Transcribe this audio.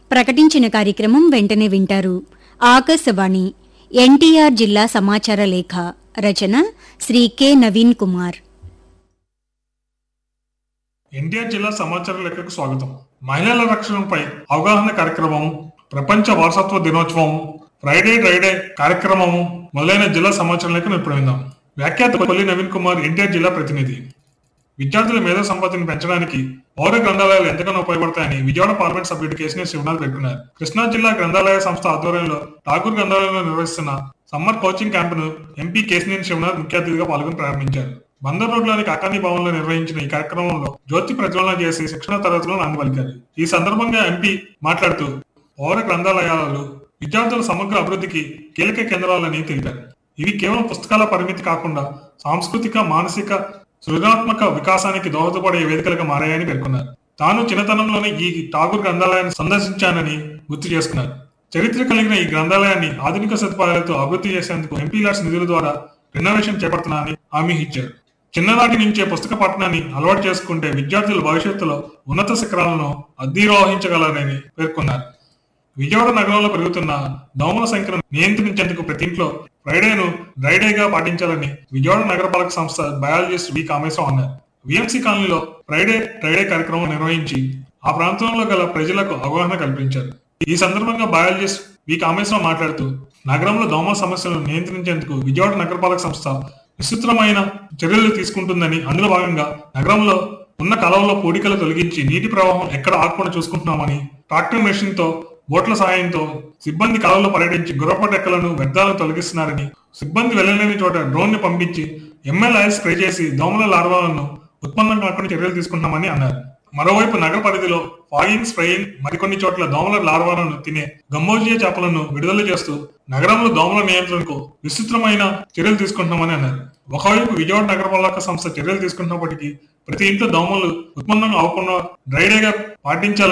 ప్రకటించిన కార్యక్రమం వెంటనే వింటారు ఆకాశవాణి ఎన్టీఆర్ జిల్లా సమాచార లేఖ రచన శ్రీ కె నవీన్ కుమార్ ఎన్టీఆర్ జిల్లా సమాచార లేఖకు స్వాగతం మహిళల రక్షణపై అవగాహన కార్యక్రమం ప్రపంచ వారసత్వ దినోత్సవం ఫ్రైడే డ్రైడే కార్యక్రమము మొదలైన జిల్లా సమాచార లేఖను ఇప్పుడు విందాం వ్యాఖ్యాత కొల్లి నవీన్ కుమార్ ఎన్టీఆర్ జిల్లా ప్రతినిధి విద్యార్థుల మేధో సంపత్తిని పెంచడానికి పౌర గ్రంథాలయాలు ఎంతగానో ఉపయోగపడతాయని విజయవాడ పార్లమెంట్ సభ్యుడు కేసీఆర్ శివనాథ్ పేర్కొన్నారు కృష్ణా జిల్లా గ్రంథాలయ సంస్థ ఆధ్వర్యంలో ఠాగూర్ గ్రంథాలయంలో నిర్వహిస్తున్న సమ్మర్ కోచింగ్ క్యాంపును ఎంపీ కేసీఆర్ శివనాథ్ ముఖ్య అతిథిగా పాల్గొని ప్రారంభించారు బందర్ రోడ్లోని కాకాని భవన్ లో నిర్వహించిన ఈ కార్యక్రమంలో జ్యోతి ప్రజ్వలన చేసి శిక్షణ తరగతులను నాంది పలికారు ఈ సందర్భంగా ఎంపీ మాట్లాడుతూ పౌర గ్రంథాలయాలు విద్యార్థుల సమగ్ర అభివృద్ధికి కీలక కేంద్రాలని తెలిపారు ఇవి కేవలం పుస్తకాల పరిమితి కాకుండా సాంస్కృతిక మానసిక సృజనాత్మక వికాసానికి దోహదపడే వేదికలుగా మారాయని పేర్కొన్నారు తాను చిన్నతనంలోనే ఈ ఠాగూర్ గ్రంథాలయాన్ని సందర్శించానని గుర్తు చేసుకున్నారు చరిత్ర కలిగిన ఈ గ్రంథాలయాన్ని ఆధునిక సదుపాయాలతో అభివృద్ధి చేసేందుకు ఎంపీ లాడ్స్ నిధుల ద్వారా రెనోవేషన్ చేపడుతున్నానని హామీ ఇచ్చారు చిన్ననాటి నుంచే పుస్తక పఠనాన్ని అలవాటు చేసుకుంటే విద్యార్థులు భవిష్యత్తులో ఉన్నత శిఖరాలను అధిరోహించగలరని పేర్కొన్నారు విజయవాడ నగరంలో పెరుగుతున్న దోమల సంఖ్యను నియంత్రించేందుకు ప్రతి ఇంట్లో ఫ్రైడేను డ్రైడేగా పాటించాలని విజయవాడ నగరపాలక సంస్థ బయాలజిస్ట్ వి కామేశ్వరం అన్నారు విఎంసీ కాలనీలో ఫ్రైడే డ్రైడే కార్యక్రమం నిర్వహించి ఆ ప్రాంతంలో గల ప్రజలకు అవగాహన కల్పించారు ఈ సందర్భంగా బయాలజిస్ట్ వి కామేశ్వరం మాట్లాడుతూ నగరంలో దోమల సమస్యలను నియంత్రించేందుకు విజయవాడ నగరపాలక సంస్థ విస్తృతమైన చర్యలు తీసుకుంటుందని అందులో భాగంగా నగరంలో ఉన్న కాలువలో పూడికలు తొలగించి నీటి ప్రవాహం ఎక్కడ ఆగకుండా చూసుకుంటున్నామని ట్రాక్టర్ మెషిన్ తో బోట్ల సాయంతో సిబ్బంది కాలంలో పర్యటించి గుర్రపటెక్కలను వ్యర్థాలను తొలగిస్తున్నారని సిబ్బంది వెళ్ళలేని చోట డ్రోన్ ని పంపించి ఎంఎల్ ఆయిల్ స్ప్రే చేసి దోమల లార్వాలను ఉత్పన్నం కాకుండా చర్యలు తీసుకుంటున్నామని అన్నారు మరోవైపు నగర పరిధిలో ఫాగింగ్ స్ప్రేయింగ్ మరికొన్ని చోట్ల దోమల లార్వాలను తినే గమ్మోజియా చేపలను విడుదల చేస్తూ నగరంలో దోమల నియంత్రణకు విస్తృతమైన చర్యలు తీసుకుంటున్నామని అన్నారు ఒకవైపు విజయవాడ నగరపాలక సంస్థ చర్యలు తీసుకుంటున్నప్పటికీ ప్రతి ఇంట్లో దోమలు ఉత్పన్నం అవ్వకుండా డ్రైడేగా పాటించాలని